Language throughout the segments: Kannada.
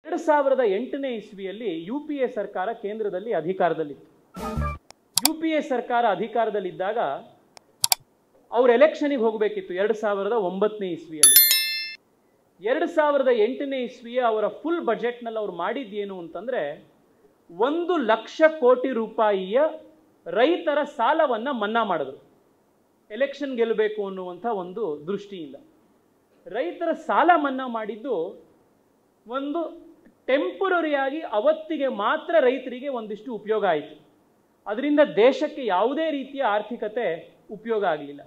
ಎರಡು ಸಾವಿರದ ಎಂಟನೇ ಇಸ್ವಿಯಲ್ಲಿ ಯು ಪಿ ಎ ಸರ್ಕಾರ ಕೇಂದ್ರದಲ್ಲಿ ಅಧಿಕಾರದಲ್ಲಿತ್ತು ಯು ಪಿ ಎ ಸರ್ಕಾರ ಅಧಿಕಾರದಲ್ಲಿದ್ದಾಗ ಅವ್ರು ಎಲೆಕ್ಷನಿಗೆ ಹೋಗಬೇಕಿತ್ತು ಎರಡು ಸಾವಿರದ ಒಂಬತ್ತನೇ ಇಸ್ವಿಯಲ್ಲಿ ಎರಡು ಸಾವಿರದ ಎಂಟನೇ ಇಸ್ವಿಯ ಅವರ ಫುಲ್ ಬಜೆಟ್ನಲ್ಲಿ ಅವ್ರು ಮಾಡಿದ್ದೇನು ಅಂತಂದರೆ ಒಂದು ಲಕ್ಷ ಕೋಟಿ ರೂಪಾಯಿಯ ರೈತರ ಸಾಲವನ್ನು ಮನ್ನಾ ಮಾಡಿದ್ರು ಎಲೆಕ್ಷನ್ ಗೆಲ್ಲಬೇಕು ಅನ್ನುವಂಥ ಒಂದು ದೃಷ್ಟಿಯಿಂದ ರೈತರ ಸಾಲ ಮನ್ನಾ ಮಾಡಿದ್ದು ಒಂದು ಟೆಂಪರರಿಯಾಗಿ ಅವತ್ತಿಗೆ ಮಾತ್ರ ರೈತರಿಗೆ ಒಂದಿಷ್ಟು ಉಪಯೋಗ ಆಯಿತು ಅದರಿಂದ ದೇಶಕ್ಕೆ ಯಾವುದೇ ರೀತಿಯ ಆರ್ಥಿಕತೆ ಉಪಯೋಗ ಆಗಲಿಲ್ಲ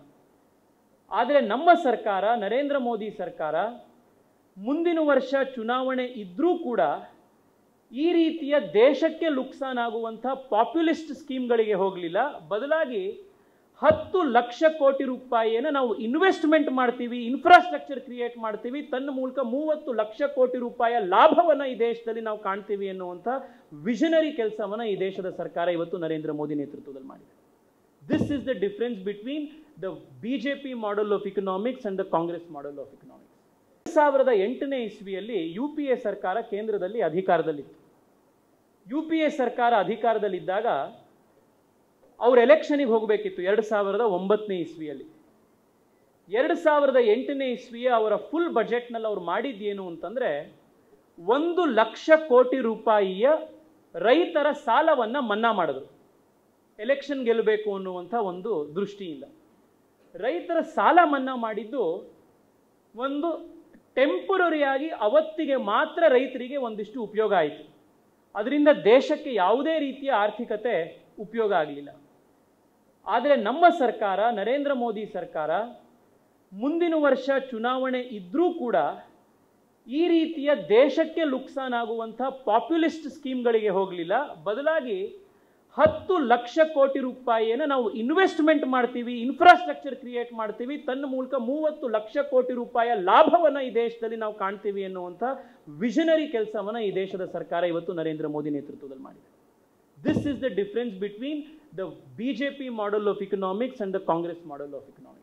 ಆದರೆ ನಮ್ಮ ಸರ್ಕಾರ ನರೇಂದ್ರ ಮೋದಿ ಸರ್ಕಾರ ಮುಂದಿನ ವರ್ಷ ಚುನಾವಣೆ ಇದ್ದರೂ ಕೂಡ ಈ ರೀತಿಯ ದೇಶಕ್ಕೆ ನುಕ್ಸಾನ್ ಆಗುವಂಥ ಪಾಪ್ಯುಲಿಸ್ಟ್ ಸ್ಕೀಮ್ಗಳಿಗೆ ಹೋಗಲಿಲ್ಲ ಬದಲಾಗಿ ಹತ್ತು ಲಕ್ಷ ಕೋಟಿ ರೂಪಾಯಿಯನ್ನು ನಾವು ಇನ್ವೆಸ್ಟ್ಮೆಂಟ್ ಮಾಡ್ತೀವಿ ಇನ್ಫ್ರಾಸ್ಟ್ರಕ್ಚರ್ ಕ್ರಿಯೇಟ್ ಮಾಡ್ತೀವಿ ತನ್ನ ಮೂಲಕ ಮೂವತ್ತು ಲಕ್ಷ ಕೋಟಿ ರೂಪಾಯಿಯ ಲಾಭವನ್ನು ಈ ದೇಶದಲ್ಲಿ ನಾವು ಕಾಣ್ತೀವಿ ಎನ್ನುವಂಥ ವಿಷನರಿ ಕೆಲಸವನ್ನು ಈ ದೇಶದ ಸರ್ಕಾರ ಇವತ್ತು ನರೇಂದ್ರ ಮೋದಿ ನೇತೃತ್ವದಲ್ಲಿ ಮಾಡಿದೆ this is the difference between the B J P model of economics and the Congress model of economics ಸಾವಿರದ ಎಂಟನೇ ಇಸ್ವಿಯಲ್ಲಿ ಯು ಪಿ ಎ ಸರ್ಕಾರ ಕೇಂದ್ರದಲ್ಲಿ ಅಧಿಕಾರದಲ್ಲಿತ್ತು ಯು ಪಿ ಎ ಸರ್ಕಾರ ಅಧಿಕಾರದಲ್ಲಿದ್ದಾಗ ಅವ್ರು ಎಲೆಕ್ಷನಿಗೆ ಹೋಗಬೇಕಿತ್ತು ಎರಡು ಸಾವಿರದ ಒಂಬತ್ತನೇ ಇಸ್ವಿಯಲ್ಲಿ ಎರಡು ಸಾವಿರದ ಎಂಟನೇ ಇಸ್ವಿಯ ಅವರ ಫುಲ್ ಬಜೆಟ್ನಲ್ಲಿ ಅವ್ರು ಮಾಡಿದ್ದೇನು ಅಂತಂದರೆ ಒಂದು ಲಕ್ಷ ಕೋಟಿ ರೂಪಾಯಿಯ ರೈತರ ಸಾಲವನ್ನು ಮನ್ನಾ ಮಾಡಿದ್ರು ಎಲೆಕ್ಷನ್ ಗೆಲ್ಲಬೇಕು ಅನ್ನುವಂಥ ಒಂದು ದೃಷ್ಟಿಯಿಂದ ರೈತರ ಸಾಲ ಮನ್ನಾ ಮಾಡಿದ್ದು ಒಂದು ಟೆಂಪರರಿಯಾಗಿ ಅವತ್ತಿಗೆ ಮಾತ್ರ ರೈತರಿಗೆ ಒಂದಿಷ್ಟು ಉಪಯೋಗ ಆಯಿತು ಅದರಿಂದ ದೇಶಕ್ಕೆ ಯಾವುದೇ ರೀತಿಯ ಆರ್ಥಿಕತೆ ಉಪಯೋಗ ಆಗಲಿಲ್ಲ ಆದರೆ ನಮ್ಮ ಸರ್ಕಾರ ನರೇಂದ್ರ ಮೋದಿ ಸರ್ಕಾರ ಮುಂದಿನ ವರ್ಷ ಚುನಾವಣೆ ಇದ್ದರೂ ಕೂಡ ಈ ರೀತಿಯ ದೇಶಕ್ಕೆ ನುಕ್ಸಾನ್ ಆಗುವಂಥ ಪಾಪ್ಯುಲಿಸ್ಟ್ ಸ್ಕೀಮ್ಗಳಿಗೆ ಹೋಗಲಿಲ್ಲ ಬದಲಾಗಿ ಹತ್ತು ಲಕ್ಷ ಕೋಟಿ ರೂಪಾಯಿಯನ್ನು ನಾವು ಇನ್ವೆಸ್ಟ್ಮೆಂಟ್ ಮಾಡ್ತೀವಿ ಇನ್ಫ್ರಾಸ್ಟ್ರಕ್ಚರ್ ಕ್ರಿಯೇಟ್ ಮಾಡ್ತೀವಿ ತನ್ನ ಮೂಲಕ ಮೂವತ್ತು ಲಕ್ಷ ಕೋಟಿ ರೂಪಾಯಿಯ ಲಾಭವನ್ನು ಈ ದೇಶದಲ್ಲಿ ನಾವು ಕಾಣ್ತೀವಿ ಎನ್ನುವಂಥ ವಿಷನರಿ ಕೆಲಸವನ್ನು ಈ ದೇಶದ ಸರ್ಕಾರ ಇವತ್ತು ನರೇಂದ್ರ ಮೋದಿ ನೇತೃತ್ವದಲ್ಲಿ ಮಾಡಿದೆ this is the difference between the B J P model of economics and the Congress model of economics